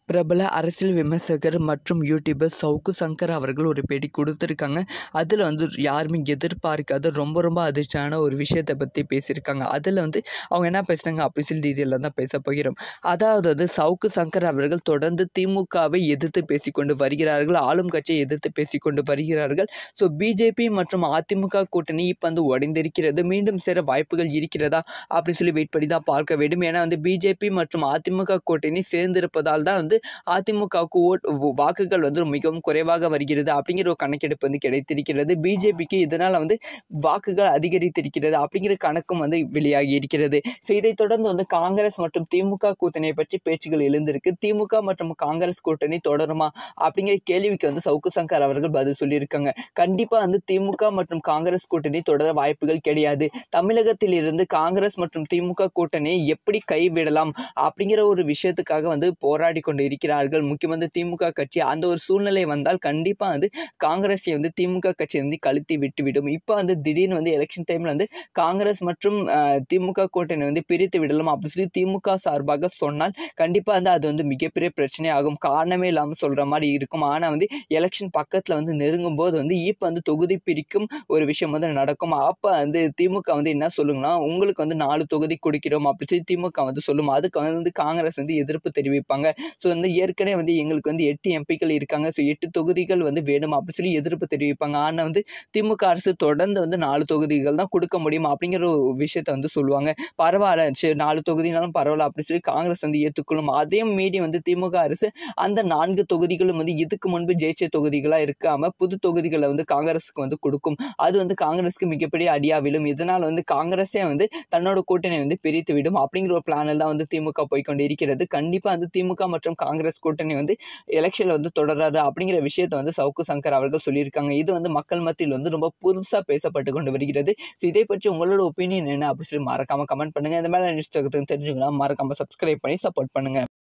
பிரபல அரசியல் விமர்சகர் மற்றும் யூடியூபர் சவுக்கு சங்கர் அவர்கள் ஒரு பேட்டி கொடுத்துருக்காங்க அதில் வந்து யாருமே எதிர்பார்க்காத ரொம்ப ரொம்ப அதிர்ச்சியான ஒரு விஷயத்தை பற்றி பேசியிருக்காங்க அதில் வந்து அவங்க என்ன பேசுனாங்க அரசியல் ரீதியில் தான் பேச போகிறோம் அதாவது வந்து சவுக்கு சங்கர் அவர்கள் தொடர்ந்து திமுகவை எதிர்த்து பேசிக்கொண்டு வருகிறார்கள் ஆளும் கட்சியை எதிர்த்து பேசிக்கொண்டு வருகிறார்கள் ஸோ பிஜேபி மற்றும் அதிமுக கூட்டணி இப்போ வந்து உடைந்திருக்கிறது மீண்டும் சேர வாய்ப்புகள் இருக்கிறதா அப்படின்னு சொல்லி வெயிட் பண்ணி தான் பார்க்க வேண்டும் ஏன்னா வந்து பிஜேபி மற்றும் அதிமுக கூட்டணி சேர்ந்திருப்பதால் தான் வந்து அதிமுகவுக்கு ஓட் வாக்குகள் வந்து மிகவும் குறைவாக வருகிறது அப்படிங்கிற ஒரு கணக்கெடுப்பு வந்து கிடைத்திருக்கிறது பிஜேபிக்கு இதனால் வந்து வாக்குகள் அதிகரித்திருக்கிறது அப்படிங்கிற கணக்கும் வந்து வெளியாகி இருக்கிறது ஸோ இதைத் தொடர்ந்து வந்து காங்கிரஸ் மற்றும் திமுக கூட்டணியை பற்றி பேச்சுகள் எழுந்திருக்கு திமுக மற்றும் காங்கிரஸ் கூட்டணி தொடருமா அப்படிங்கிற கேள்விக்கு வந்து சவுக்கு சங்கர் அவர்கள் பதில் சொல்லியிருக்காங்க கண்டிப்பாக வந்து திமுக மற்றும் காங்கிரஸ் கூட்டணி தொடர வாய்ப்புகள் கிடையாது தமிழகத்தில் இருந்து காங்கிரஸ் மற்றும் திமுக கூட்டணியை எப்படி கைவிடலாம் அப்படிங்கிற ஒரு விஷயத்துக்காக வந்து போராடி கொண்டு இருக்கிறார்கள் முக்கியமாக வந்து திமுக கட்சி அந்த ஒரு சூழ்நிலை வந்தால் கண்டிப்பாக வந்து காங்கிரஸை வந்து திமுக கட்சி வந்து கழுத்தி விட்டுவிடும் இப்போ வந்து திடீர்னு வந்து எலெக்ஷன் டைமில் வந்து காங்கிரஸ் மற்றும் அஹ், திமுக கூட்டணி வந்து பிரித்து விடலாம் அப்படின்னு சொல்லி திமுக சார்பாக சொன்னால் கண்டிப்பாக வந்து அது வந்து மிகப்பெரிய பிரச்சனை ஆகும் காரணமே இல்லாமல் சொல்கிற மாதிரி இருக்கும் ஆனால் வந்து எலெக்ஷன் பக்கத்தில் வந்து நெருங்கும் போது வந்து இப்போ வந்து தொகுதி பிரிக்கும் ஒரு விஷயம் வந்து நடக்கும் அப்போ வந்து திமுக வந்து என்ன சொல்லுங்கன்னா உங்களுக்கு வந்து நாலு தொகுதி கொடுக்கிறோம் அப்படி சொல்லி திமுக வந்து சொல்லும் அதுக்கு வந்து காங்கிரஸ் வந்து எதிர்ப்பு தெரிவிப்பாங்க ஸோ வந்து ஏற்கனவே வந்து எங்களுக்கு வந்து எட்டு எம்பிக்கள் இருக்காங்க ஸோ எட்டு தொகுதிகள் வந்து வேணும் அப்படி சொல்லி எதிர்ப்பு தெரிவிப்பாங்க ஆனால் வந்து திமுக அரசு தொடர்ந்து வந்து நாலு தொகுதிகள் தான் கொடுக்க முடியும் அப்படிங்கிற ஒரு விஷயத்தை வந்து சொல்லுவாங்க பரவாயில்ல சரி நாலு தொகுதினாலும் பரவாயில்ல அப்படின்னு சொல்லி காங்கிரஸ் வந்து ஏற்றுக்கொள்ளும் அதையும் மீறி வந்து திமுக அரசு அந்த நான்கு தொகுதிகளும் வந்து இதுக்கு முன்பு ஜெயிச்ச தொகுதிகளாக இருக்காம புது தொகுதிகளை வந்து காங்கிரஸுக்கு வந்து கொடுக்கும் அது வந்து காங்கிரஸுக்கு மிகப்பெரிய அடியா விழும் இதனால் வந்து காங்கிரஸே வந்து தன்னோட கூட்டணி வந்து பிரித்து விடும் அப்படிங்கிற ஒரு பிளானில் தான் வந்து திமுக போய்க்கொண்டு இருக்கிறது கண்டிப்பாக வந்து திமுக மற்றும் காங்கிரஸ் கூட்டணி வந்து எலெக்ஷனில் வந்து தொடராது அப்படிங்கிற விஷயத்தை வந்து சவுக்கு சங்கர் அவர்கள் சொல்லியிருக்காங்க இது வந்து மக்கள் மத்தியில் வந்து ரொம்ப புதுசாக பேசப்பட்டு கொண்டு வருகிறது ஸோ இதை பற்றி உங்களோட ஒப்பீனியன் என்ன அப்படின்னு சொல்லி மறக்காம கமெண்ட் பண்ணுங்க இந்த மாதிரி நியூஸ் தெரிஞ்சுக்கலாம் மறக்காம சப்ஸ்கிரைப் பண்ணி சப்போர்ட் பண்ணுங்க